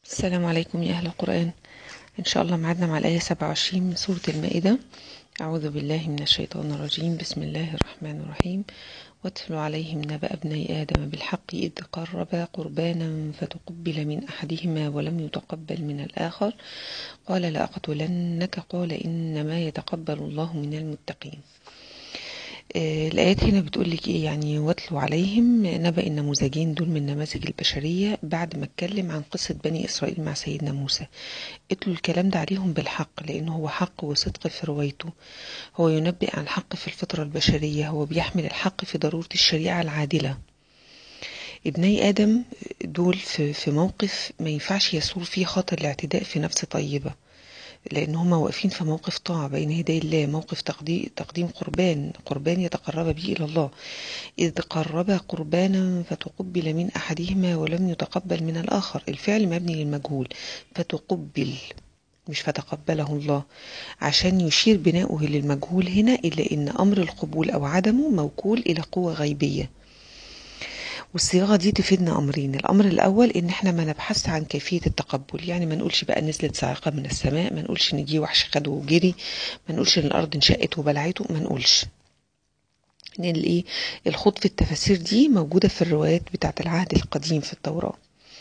السلام عليكم يا أهل القرآن إن شاء الله معادنا مع الآية 27 من سورة المائدة أعوذ بالله من الشيطان الرجيم بسم الله الرحمن الرحيم واتل عليهم نبأ ابني آدم بالحق إذ قربا قربانا فتقبل من أحدهما ولم يتقبل من الآخر قال لأقتلنك قال إنما يتقبل الله من المتقين آه، الآيات هنا بتقول لك إيه يعني واتلوا عليهم نبأ النموذجين دول من نماذج البشرية بعد ما اتكلم عن قصة بني إسرائيل مع سيدنا موسى اتلوا الكلام ده عليهم بالحق لأنه هو حق وصدق في روايته هو ينبئ عن حق في الفطرة البشرية هو بيحمل الحق في ضرورة الشريعة العادلة ابني آدم دول في في موقف ما ينفعش يثور فيه خاطر الاعتداء في نفس طيبة لأن هما واقفين في موقف طاعة بين يدي الله موقف تقديم, تقديم قربان قربان يتقرب به إلى الله إذ قرب قربانا فتقبل من أحدهما ولم يتقبل من الآخر الفعل مبني للمجهول فتقبل مش فتقبله الله عشان يشير بناؤه للمجهول هنا إلا إن أمر القبول أو عدمه موكول إلى قوة غيبية والصياغة دي تفيدنا أمرين الأمر الأول إن إحنا ما نبحث عن كيفية التقبل يعني ما نقولش بقى نزلت صاعقة من السماء ما نقولش إن جه وحش خده وجري ما نقولش إن الأرض انشقت وبلعته ما نقولش إن الإيه الخوض في التفاسير دي موجودة في الروايات بتاعة العهد القديم في التوراة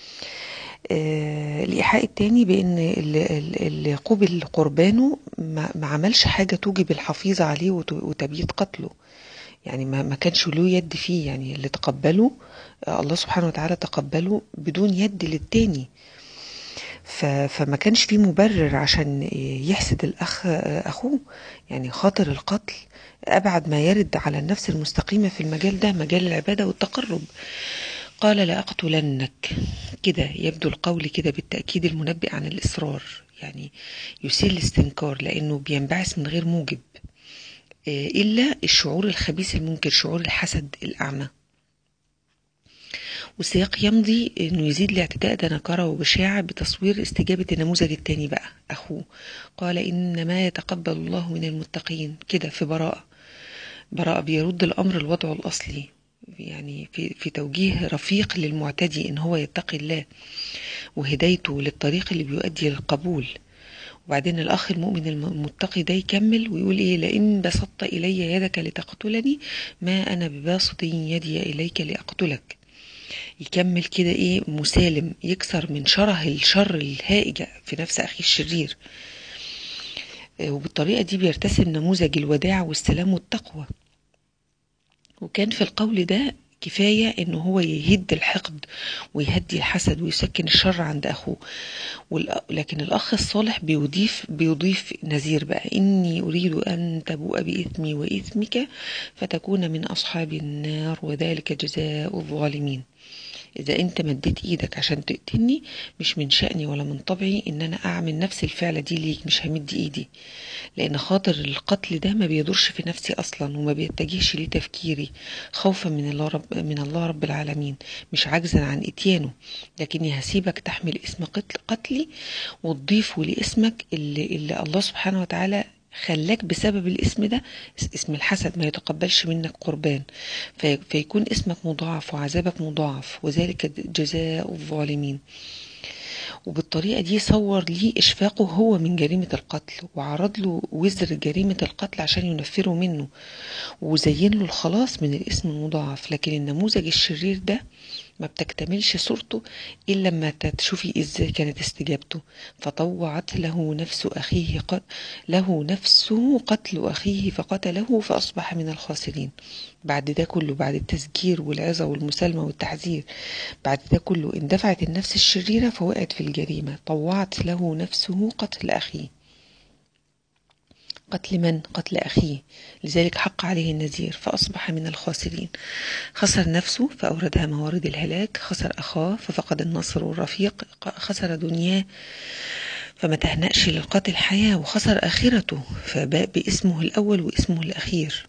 آه الإيحاء التاني بأن اللي قبل قربانه ما, ما عملش حاجة توجب الحفيظ عليه وتبييت قتله يعني ما ما كانش له يد فيه يعني اللي تقبله الله سبحانه وتعالى تقبله بدون يد للتاني فما كانش فيه مبرر عشان يحسد الأخ أخوه يعني خاطر القتل أبعد ما يرد على النفس المستقيمة في المجال ده مجال العبادة والتقرب قال لأقتلنك كده يبدو القول كده بالتأكيد المنبئ عن الإصرار يعني يثير الاستنكار لأنه بينبعث من غير موجب إلا الشعور الخبيث المنكر شعور الحسد الأعمى والسياق يمضي انه يزيد الاعتداء ده نكرة وبشاعة بتصوير استجابة النموذج التاني بقى اخوه قال انما يتقبل الله من المتقين كده في براءة براءة بيرد الامر لوضعه الاصلي يعني في, في توجيه رفيق للمعتدي ان هو يتقي الله وهدايته للطريق اللي بيؤدي للقبول وبعدين الأخ المؤمن المتقي ده يكمل ويقول إيه لئن بسطت إلي يدك لتقتلني ما أنا بباسط يدي إليك لأقتلك يكمل كده إيه مسالم يكسر من شره الشر الهائج في نفس أخيه الشرير وبالطريقة دي بيرتسم نموذج الوداع والسلام والتقوى وكان في القول ده كفاية انه هو يهد الحقد ويهدي الحسد ويسكن الشر عند اخوه لكن الاخ الصالح بيضيف بيضيف نذير بقى اني اريد ان تبوء باثمي واثمك فتكون من اصحاب النار وذلك جزاء الظالمين إذا أنت مديت إيدك عشان تقتلني مش من شأني ولا من طبعي إن أنا أعمل نفس الفعلة دي ليك مش همد إيدي لأن خاطر القتل ده ما بيدورش في نفسي أصلا وما بيتجهش ليه تفكيري خوفا من الله رب من الله رب العالمين مش عاجزا عن إتيانه لكني هسيبك تحمل اسم قتل قتلي وتضيفه لاسمك اللي, اللي الله سبحانه وتعالى خلاك بسبب الاسم ده اسم الحسد ما يتقبلش منك قربان في فيكون اسمك مضاعف وعذابك مضاعف وذلك جزاء الظالمين وبالطريقة دي صور ليه إشفاقه هو من جريمة القتل وعرض له وزر جريمة القتل عشان ينفره منه وزين له الخلاص من الاسم المضاعف لكن النموذج الشرير ده ما بتكتملش صورته إلا لما تشوفي إزاي كانت استجابته فطوعت له نفس أخيه قتل له نفسه قتل أخيه فقتله فأصبح من الخاسرين بعد ده كله بعد التذكير والعظة والمسالمة والتحذير بعد ده كله اندفعت النفس الشريرة فوقعت في الجريمة طوعت له نفسه قتل أخيه قتل من؟ قتل أخيه لذلك حق عليه النذير فأصبح من الخاسرين خسر نفسه فأوردها موارد الهلاك خسر أخاه ففقد النصر والرفيق خسر دنياه فما تهنأش للقاتل حياة وخسر آخرته فباء باسمه الأول واسمه الأخير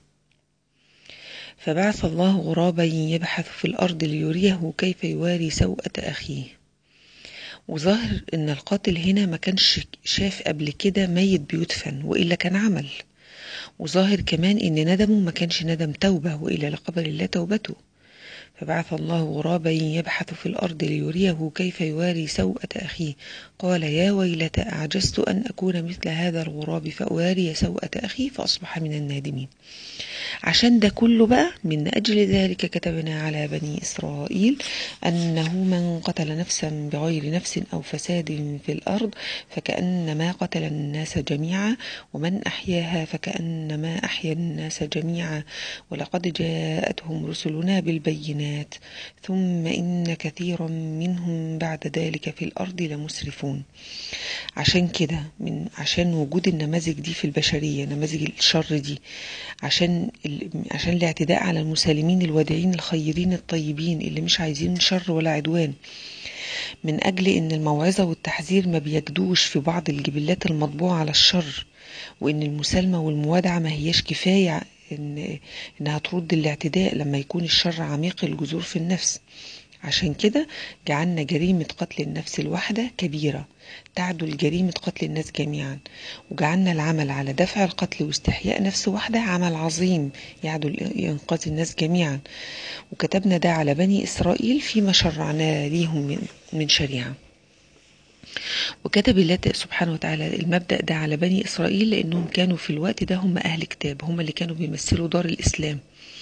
فبعث الله غرابا يبحث في الأرض ليريه كيف يواري سوءة أخيه وظاهر ان القاتل هنا ما كانش شاف قبل كده ميت بيدفن والا كان عمل وظاهر كمان ان ندمه ما كانش ندم توبه والا لقبل الله توبته فبعث الله غرابا يبحث في الأرض ليريه كيف يواري سوءة أخيه قال يا ويلتى أعجزت أن أكون مثل هذا الغراب فأواري سوءة أخي فأصبح من النادمين عشان ده كله بقى من أجل ذلك كتبنا على بني إسرائيل أنه من قتل نفسا بغير نفس أو فساد في الأرض فكأنما قتل الناس جميعا ومن أحياها فكأنما أحيا الناس جميعا ولقد جاءتهم رسلنا بالبينات ثم إن كثيرا منهم بعد ذلك في الأرض لمسرفون عشان كده من عشان وجود النماذج دي في البشرية نماذج الشر دي عشان عشان الاعتداء على المسالمين الوادعين الخيرين الطيبين اللي مش عايزين شر ولا عدوان من أجل إن الموعظة والتحذير ما بيجدوش في بعض الجبلات المطبوعة على الشر وإن المسالمة والموادعة ما هياش كفاية إن إنها ترد الاعتداء لما يكون الشر عميق الجذور في النفس عشان كده جعلنا جريمة قتل النفس الواحدة كبيرة تعدل جريمة قتل الناس جميعا وجعلنا العمل على دفع القتل واستحياء نفس واحدة عمل عظيم يعدل إنقاذ الناس جميعا وكتبنا ده على بني إسرائيل فيما شرعناه ليهم من, من شريعة وكتب الله سبحانه وتعالى المبدأ ده على بني إسرائيل لأنهم كانوا في الوقت ده هم أهل كتاب هم اللي كانوا بيمثلوا دار الإسلام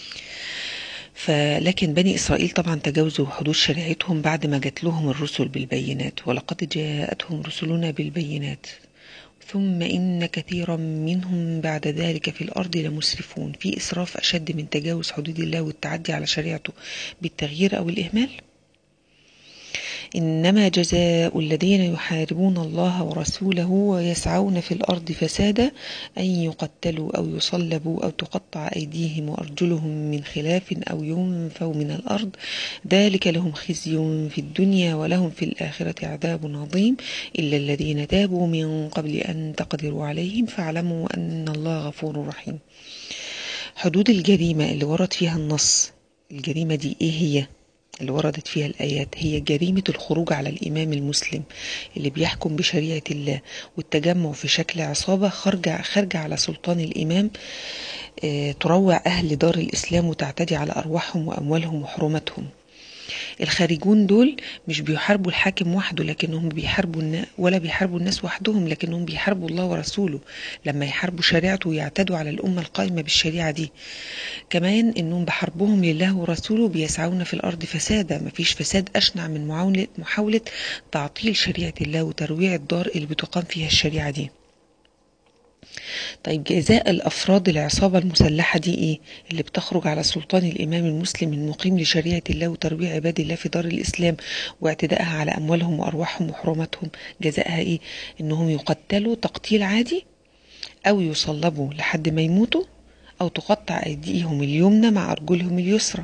فلكن بني إسرائيل طبعا تجاوزوا حدود شريعتهم بعد ما جات لهم الرسل بالبينات ولقد جاءتهم رسلنا بالبينات ثم إن كثيرا منهم بعد ذلك في الأرض لمسرفون في إسراف أشد من تجاوز حدود الله والتعدي على شريعته بالتغيير أو الإهمال إنما جزاء الذين يحاربون الله ورسوله ويسعون في الأرض فسادا أن يقتلوا أو يصلبوا أو تقطع أيديهم وأرجلهم من خلاف أو ينفوا من الأرض ذلك لهم خزي في الدنيا ولهم في الآخرة عذاب عظيم إلا الذين تابوا من قبل أن تقدروا عليهم فاعلموا أن الله غفور رحيم حدود الجريمة اللي ورد فيها النص الجريمة دي إيه هي؟ اللي وردت فيها الآيات هي جريمة الخروج على الإمام المسلم اللي بيحكم بشريعة الله والتجمع في شكل عصابة خارجة خارجة على سلطان الإمام اه تروع أهل دار الإسلام وتعتدي على أرواحهم وأموالهم وحرمتهم الخارجون دول مش بيحاربوا الحاكم وحده لكنهم بيحاربوا النا... ولا بيحاربوا الناس وحدهم لكنهم بيحاربوا الله ورسوله لما يحاربوا شريعته ويعتدوا على الأمة القائمة بالشريعة دي كمان إنهم بحربهم لله ورسوله بيسعون في الأرض فسادا مفيش فساد أشنع من محاولة, محاولة تعطيل شريعة الله وترويع الدار اللي بتقام فيها الشريعة دي طيب جزاء الأفراد العصابة المسلحة دي إيه؟ اللي بتخرج على سلطان الإمام المسلم المقيم لشريعة الله وترويع عباد الله في دار الإسلام واعتدائها على أموالهم وأرواحهم وحرماتهم جزاءها إيه؟ إنهم يقتلوا تقتيل عادي أو يصلبوا لحد ما يموتوا أو تقطع أيديهم اليمنى مع أرجلهم اليسرى